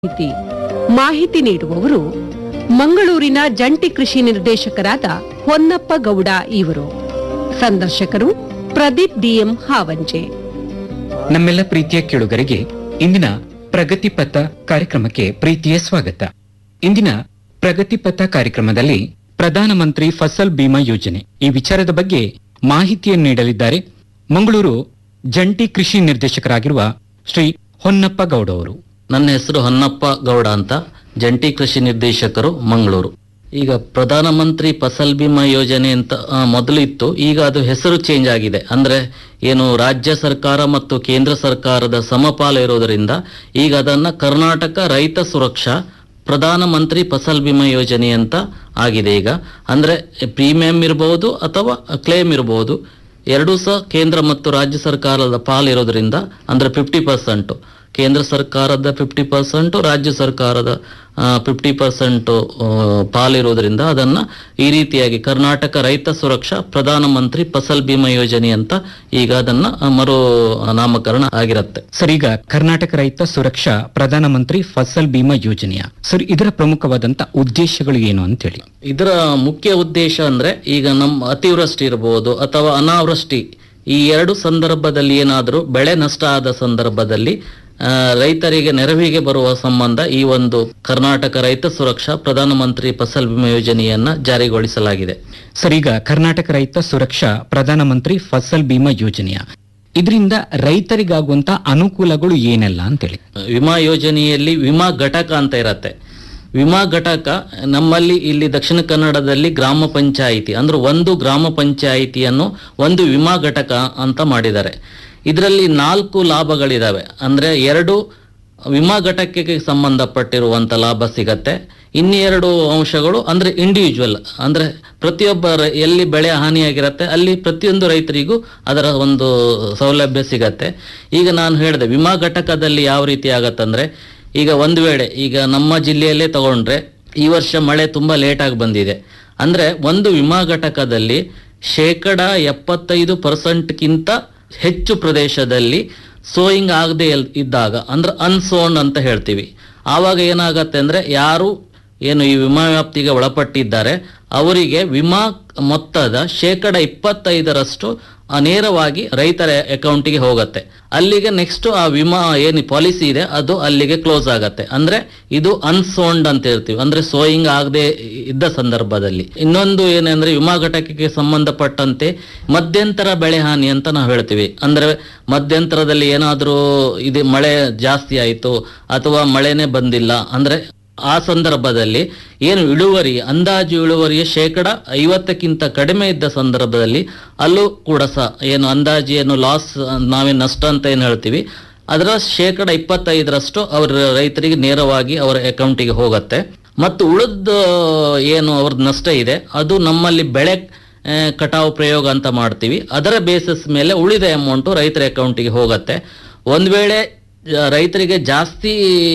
ಮಾಹಿತಿ ಮಾಹಿತಿ ನೀಡುವವರು ಮಂಗಳೂರಿನ ಜಂಟಿ ಕೃಷಿ ನಿರ್ದೇಶಕರಾದ ಹೊನ್ನಪ್ಪ ಗೌಡ ಇವರು ಸಂದರ್ಶಕರು ಪ್ರದೀಪ್ ಡಿಎಂ ಹಾವಂಜೆ ನಮ್ಮೆಲ್ಲ ಪ್ರೀತಿಯ ಕೇಳುಗರಿಗೆ ಇಂದಿನ ಪ್ರಗತಿ ಪಥ ಕಾರ್ಯಕ್ರಮಕ್ಕೆ ಪ್ರೀತಿಯ ಸ್ವಾಗತ ಇಂದಿನ ಪ್ರಗತಿ ಪಥ ಕಾರ್ಯಕ್ರಮದಲ್ಲಿ ಪ್ರಧಾನಮಂತ್ರಿ ಫಸಲ್ ಬಿಮಾ ಯೋಜನೆ ಈ ವಿಚಾರದ ಬಗ್ಗೆ ಮಾಹಿತಿಯನ್ನು ನೀಡಲಿದ್ದಾರೆ ಮಂಗಳೂರು ಜಂಟಿ ಕೃಷಿ ನಿರ್ದೇಶಕರಾಗಿರುವ ಶ್ರೀ ಹೊನ್ನಪ್ಪ ಗೌಡ ಅವರು ನನ್ನ ಹೆಸರು ಹೊನ್ನಪ್ಪ ಗೌಡ ಅಂತ ಜಂಟಿ ಕೃಷಿ ನಿರ್ದೇಶಕರು ಮಂಗಳೂರು ಈಗ ಪ್ರಧಾನಮಂತ್ರಿ ಫಸಲ್ ಬಿಮಾ ಯೋಜನೆ ಅಂತ ಆ, ಮೊದಲು ಇತ್ತು ಈಗ ಅದು ಹೆಸರು ಚೇಂಜ್ ಆಗಿದೆ ಅಂದ್ರೆ ಏನು ರಾಜ್ಯ ಸರ್ಕಾರ ಮತ್ತು ಕೇಂದ್ರ ಸರ್ಕಾರದ ಸಮಪಾಲು ಇರೋದರಿಂದ ಈಗ ಅದನ್ನ ಕರ್ನಾಟಕ ರೈತ ಸುರಕ್ಷಾ ಪ್ರಧಾನಮಂತ್ರಿ ಫಸಲ್ ಬಿಮಾ ಯೋಜನೆ ಅಂತ ಆಗಿದೆ ಈಗ ಅಂದ್ರೆ ಪ್ರೀಮಿಯಂ ಇರಬಹುದು ಅಥವಾ ಕ್ಲೇಮ್ ಇರಬಹುದು ಎರಡೂ ಸಹ ಕೇಂದ್ರ ಮತ್ತು ರಾಜ್ಯ ಸರ್ಕಾರದ ಪಾಲಿರೋದ್ರಿಂದ ಅಂದ್ರೆ ಫಿಫ್ಟಿ ಪರ್ಸೆಂಟ್ ಕೇಂದ್ರ ಸರ್ಕಾರದ ಫಿಫ್ಟಿ ಪರ್ಸೆಂಟ್ ರಾಜ್ಯ ಸರ್ಕಾರದ ಫಿಫ್ಟಿ ಪರ್ಸೆಂಟ್ ಪಾಲಿರೋದ್ರಿಂದ ಅದನ್ನ ಈ ರೀತಿಯಾಗಿ ಕರ್ನಾಟಕ ರೈತ ಸುರಕ್ಷಾ ಪ್ರಧಾನಮಂತ್ರಿ ಫಸಲ್ ಬಿಮಾ ಯೋಜನೆ ಅಂತ ಈಗ ಅದನ್ನ ಆ, ಮರು ನಾಮಕರಣ ಆಗಿರುತ್ತೆ ಸರ್ ಈಗ ಕರ್ನಾಟಕ ರೈತ ಸುರಕ್ಷಾ ಪ್ರಧಾನಮಂತ್ರಿ ಫಸಲ್ ಬಿಮಾ ಯೋಜನೆಯ ಸರ್ ಇದರ ಪ್ರಮುಖವಾದಂತ ಉದ್ದೇಶಗಳು ಏನು ಅಂತೇಳಿ ಇದರ ಮುಖ್ಯ ಉದ್ದೇಶ ಅಂದ್ರೆ ಈಗ ನಮ್ಮ ಅತಿವೃಷ್ಟಿ ಇರಬಹುದು ಅಥವಾ ಅನಾವೃಷ್ಟಿ ಈ ಎರಡು ಸಂದರ್ಭದಲ್ಲಿ ಏನಾದರೂ ಬೆಳೆ ನಷ್ಟ ಆದ ಸಂದರ್ಭದಲ್ಲಿ ಆ, ರೈತರಿಗೆ ನೆರವಿಗೆ ಬರುವ ಸಂಬಂಧ ಈ ಒಂದು ಕರ್ನಾಟಕ ರೈತ ಸುರಕ್ಷಾ ಪ್ರಧಾನಮಂತ್ರಿ ಫಸಲ್ ಬಿಮಾ ಯೋಜನೆಯನ್ನ ಜಾರಿಗೊಳಿಸಲಾಗಿದೆ ಸರ್ ಈಗ ಕರ್ನಾಟಕ ರೈತ ಸುರಕ್ಷಾ ಪ್ರಧಾನಮಂತ್ರಿ ಫಸಲ್ ಬಿಮಾ ಯೋಜನೆಯ ಇದರಿಂದ ರೈತರಿಗಾಗುವಂತ ಅನುಕೂಲಗಳು ಏನೆಲ್ಲ ಅಂತೇಳಿ ವಿಮಾ ಯೋಜನೆಯಲ್ಲಿ ವಿಮಾ ಘಟಕ ಅಂತ ಇರತ್ತೆ ವಿಮಾ ಘಟಕ ನಮ್ಮಲ್ಲಿ ಇಲ್ಲಿ ದಕ್ಷಿಣ ಕನ್ನಡದಲ್ಲಿ ಗ್ರಾಮ ಪಂಚಾಯಿತಿ ಅಂದ್ರೆ ಒಂದು ಗ್ರಾಮ ಪಂಚಾಯಿತಿಯನ್ನು ಒಂದು ವಿಮಾ ಘಟಕ ಅಂತ ಮಾಡಿದ್ದಾರೆ ಇದರಲ್ಲಿ ನಾಲ್ಕು ಲಾಭಗಳಿದಾವೆ ಅಂದ್ರೆ ಎರಡು ವಿಮಾ ಘಟಕಕ್ಕೆ ಸಂಬಂಧಪಟ್ಟಿರುವಂತ ಲಾಭ ಸಿಗತ್ತೆ ಇನ್ನೆರಡು ಅಂಶಗಳು ಅಂದ್ರೆ ಇಂಡಿವಿಜುವಲ್ ಅಂದ್ರೆ ಪ್ರತಿಯೊಬ್ಬ ರ- ಎಲ್ಲಿ ಬೆಳೆ ಹಾನಿಯಾಗಿರತ್ತೆ ಅಲ್ಲಿ ಪ್ರತಿಯೊಂದು ರೈತರಿಗೂ ಅದರ ಒಂದು ಸೌಲಭ್ಯ ಸಿಗತ್ತೆ ಈಗ ನಾನು ಹೇಳಿದೆ ವಿಮಾ ಘಟಕದಲ್ಲಿ ಯಾವ ರೀತಿ ಆಗತ್ತಂದ್ರೆ ಈಗ ಒಂದು ವೇಳೆ ಈಗ ನಮ್ಮ ಜಿಲ್ಲೆಯಲ್ಲೇ ತಗೊಂಡ್ರೆ ಈ ವರ್ಷ ಮಳೆ ತುಂಬಾ ಲೇಟ್ ಆಗಿ ಬಂದಿದೆ ಅಂದ್ರೆ ಒಂದು ವಿಮಾ ಘಟಕದಲ್ಲಿ ಶೇಕಡ ಎಪ್ಪತ್ತೈದು ಪರ್ಸೆಂಟ್ಗಿಂತ ಹೆಚ್ಚು ಪ್ರದೇಶದಲ್ಲಿ ಸೋಯಿಂಗ್ ಆಗದೆ ಇದ್ದಾಗ ಅಂದ್ರೆ ಅನ್ಸೋನ್ ಅಂತ ಹೇಳ್ತೀವಿ ಆವಾಗ ಏನಾಗತ್ತೆ ಅಂದ್ರೆ ಯಾರು ಏನು ಈ ವಿಮಾ ವ್ಯಾಪ್ತಿಗೆ ಒಳಪಟ್ಟಿದ್ದಾರೆ ಅವರಿಗೆ ವಿಮಾ ಮೊತ್ತದ ಶೇಕಡ ಇಪ್ಪತ್ತೈದರಷ್ಟು ಆ ನೇರವಾಗಿ ರೈತರ ಅಕೌಂಟಿಗೆ ಹೋಗುತ್ತೆ ಅಲ್ಲಿಗೆ ನೆಕ್ಸ್ಟ್ ಆ ವಿಮಾ ಏನು ಪಾಲಿಸಿ ಇದೆ ಅದು ಅಲ್ಲಿಗೆ ಕ್ಲೋಸ್ ಆಗತ್ತೆ ಅಂದ್ರೆ ಇದು ಅನ್ಸೋನ್ಡ್ ಅಂತ ಹೇಳ್ತೀವಿ ಅಂದ್ರೆ ಸೋಯಿಂಗ್ ಆಗದೆ ಇದ್ದ ಸಂದರ್ಭದಲ್ಲಿ ಇನ್ನೊಂದು ಏನಂದ್ರೆ ವಿಮಾ ಘಟಕಕ್ಕೆ ಸಂಬಂಧಪಟ್ಟಂತೆ ಮಧ್ಯಂತರ ಬೆಳೆ ಹಾನಿ ಅಂತ ನಾವು ಹೇಳ್ತೀವಿ ಅಂದ್ರೆ ಮಧ್ಯಂತರದಲ್ಲಿ ಏನಾದರೂ ಇದು ಮಳೆ ಜಾಸ್ತಿ ಆಯಿತು ಅಥವಾ ಮಳೆನೇ ಬಂದಿಲ್ಲ ಅಂದ್ರೆ ಆ ಸಂದರ್ಭದಲ್ಲಿ ಏನು ಇಳುವರಿ ಅಂದಾಜು ಇಳುವರಿಯ ಶೇಕಡ ಐವತ್ತಕ್ಕಿಂತ ಕಡಿಮೆ ಇದ್ದ ಸಂದರ್ಭದಲ್ಲಿ ಅಲ್ಲೂ ಕೂಡ ಸಹ ಏನು ಅಂದಾಜು ಏನು ಲಾಸ್ ನಾವೇ ನಷ್ಟ ಅಂತ ಏನು ಹೇಳ್ತೀವಿ ಅದರ ಶೇಕಡ ಇಪ್ಪತ್ತೈದರಷ್ಟು ಅವರ ರೈತರಿಗೆ ನೇರವಾಗಿ ಅವರ ಅಕೌಂಟಿಗೆ ಹೋಗುತ್ತೆ ಮತ್ತು ಉಳಿದ ಏನು ಅವ್ರದ್ದು ನಷ್ಟ ಇದೆ ಅದು ನಮ್ಮಲ್ಲಿ ಬೆಳೆ ಆ, ಕಟಾವು ಪ್ರಯೋಗ ಅಂತ ಮಾಡ್ತೀವಿ ಅದರ ಬೇಸಿಸ್ ಮೇಲೆ ಉಳಿದ ಅಮೌಂಟು ರೈತರ ಅಕೌಂಟಿಗೆ ಹೋಗುತ್ತೆ ಒಂದು ವೇಳೆ ಆ, ರೈತರಿಗೆ ಜಾಸ್ತಿ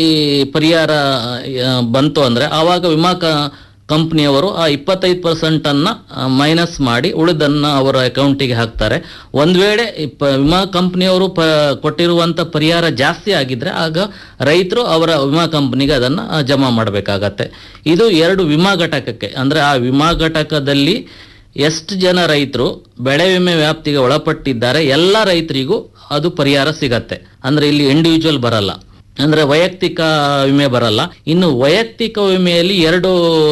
ಪರಿಹಾರ ಆ, ಬಂತು ಅಂದ್ರೆ ಆವಾಗ ವಿಮಾ ಕ ಕಂಪ್ನಿಯವರು ಆ ಇಪ್ಪತ್ತೈದು ಪರ್ಸೆಂಟ್ ಅನ್ನ ಮೈನಸ್ ಮಾಡಿ ಉಳಿದನ್ನ ಅವರ ಅಕೌಂಟಿಗೆ ಹಾಕ್ತಾರೆ ಒಂದ್ ವೇಳೆ ಈ ಪ- ವಿಮಾ ಕಂಪ್ನಿಯವರು ಪ ಕೊಟ್ಟಿರುವಂತ ಪರಿಹಾರ ಜಾಸ್ತಿ ಆಗಿದ್ರೆ ಆಗ ರೈತರು ಅವರ ವಿಮಾ ಕಂಪ್ನಿಗೆ ಅದನ್ನ ಆ, ಜಮಾ ಮಾಡಬೇಕಾಗತ್ತೆ ಇದು ಎರಡು ವಿಮಾ ಘಟಕಕ್ಕೆ ಅಂದ್ರೆ ಆ ವಿಮಾ ಘಟಕದಲ್ಲಿ ಎಷ್ಟು ಜನ ರೈತರು ಬೆಳೆ ವಿಮೆ ವ್ಯಾಪ್ತಿಗೆ ಒಳಪಟ್ಟಿದ್ದಾರೆ ಎಲ್ಲ ರೈತರಿಗೂ ಅದು ಪರಿಹಾರ ಸಿಗತ್ತೆ ಅಂದ್ರೆ ಇಲ್ಲಿ ಇಂಡಿವಿಜುವಲ್ ಬರಲ್ಲ ಅಂದ್ರೆ ವೈಯಕ್ತಿಕ ವಿಮೆ ಬರಲ್ಲ ಇನ್ನು ವೈಯಕ್ತಿಕ ವಿಮೆಯಲ್ಲಿ ಎರಡು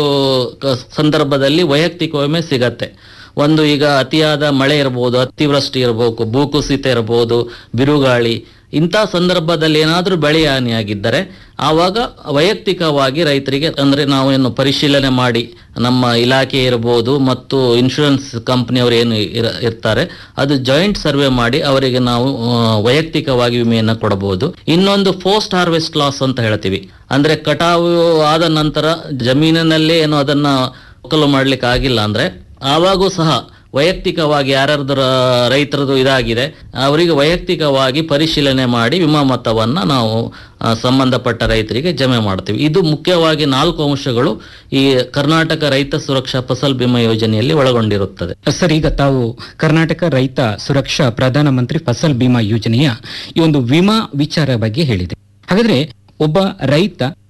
ಕ- ಸಂದರ್ಭದಲ್ಲಿ ವೈಯಕ್ತಿಕ ವಿಮೆ ಸಿಗತ್ತೆ ಒಂದು ಈಗ ಅತಿಯಾದ ಮಳೆ ಇರಬಹುದು ಅತಿವೃಷ್ಟಿ ಇರಬೇಕು ಭೂಕುಸಿತ ಇರಬಹುದು ಬಿರುಗಾಳಿ ಇಂಥ ಸಂದರ್ಭದಲ್ಲಿ ಏನಾದರೂ ಬೆಳೆ ಹಾನಿಯಾಗಿದ್ದರೆ ಆವಾಗ ವೈಯಕ್ತಿಕವಾಗಿ ರೈತರಿಗೆ ಅಂದ್ರೆ ನಾವು ಏನು ಪರಿಶೀಲನೆ ಮಾಡಿ ನಮ್ಮ ಇಲಾಖೆ ಇರಬಹುದು ಮತ್ತು ಇನ್ಶೂರೆನ್ಸ್ ಕಂಪನಿಯವರು ಏನು ಇರ- ಇರ್ತಾರೆ ಅದು ಜಾಯಿಂಟ್ ಸರ್ವೆ ಮಾಡಿ ಅವರಿಗೆ ನಾವು ಆ, ವೈಯಕ್ತಿಕವಾಗಿ ವಿಮೆಯನ್ನು ಕೊಡಬಹುದು ಇನ್ನೊಂದು ಪೋಸ್ಟ್ ಹಾರ್ವೆಸ್ಟ್ ಲಾಸ್ ಅಂತ ಹೇಳ್ತೀವಿ ಅಂದ್ರೆ ಕಟಾವು ಆದ ನಂತರ ಜಮೀನಿನಲ್ಲೇ ಏನು ಅದನ್ನ ಒಕ್ಕಲು ಮಾಡ್ಲಿಕ್ಕೆ ಆಗಿಲ್ಲ ಅಂದ್ರೆ ಆವಾಗೂ ಸಹ ವೈಯಕ್ತಿಕವಾಗಿ ಯಾರ್ಯಾರ್ದು ರೈತರದು ಇದಾಗಿದೆ ಅವರಿಗೆ ವೈಯಕ್ತಿಕವಾಗಿ ಪರಿಶೀಲನೆ ಮಾಡಿ ವಿಮಾ ಮೊತ್ತವನ್ನ ನಾವು ಆ, ಸಂಬಂಧಪಟ್ಟ ರೈತರಿಗೆ ಜಮೆ ಮಾಡ್ತೀವಿ ಇದು ಮುಖ್ಯವಾಗಿ ನಾಲ್ಕು ಅಂಶಗಳು ಈ ಕರ್ನಾಟಕ ರೈತ ಸುರಕ್ಷಾ ಫಸಲ್ ಬಿಮಾ ಯೋಜನೆಯಲ್ಲಿ ಒಳಗೊಂಡಿರುತ್ತದೆ ಸರ್ ಈಗ ತಾವು ಕರ್ನಾಟಕ ರೈತ ಸುರಕ್ಷಾ ಪ್ರಧಾನಮಂತ್ರಿ ಫಸಲ್ ಬಿಮಾ ಯೋಜನೆಯ ಈ ಒಂದು ವಿಮಾ ವಿಚಾರ ಬಗ್ಗೆ ಹೇಳಿದೆ ಹಾಗಾದ್ರೆ ಒಬ್ಬ ರೈತ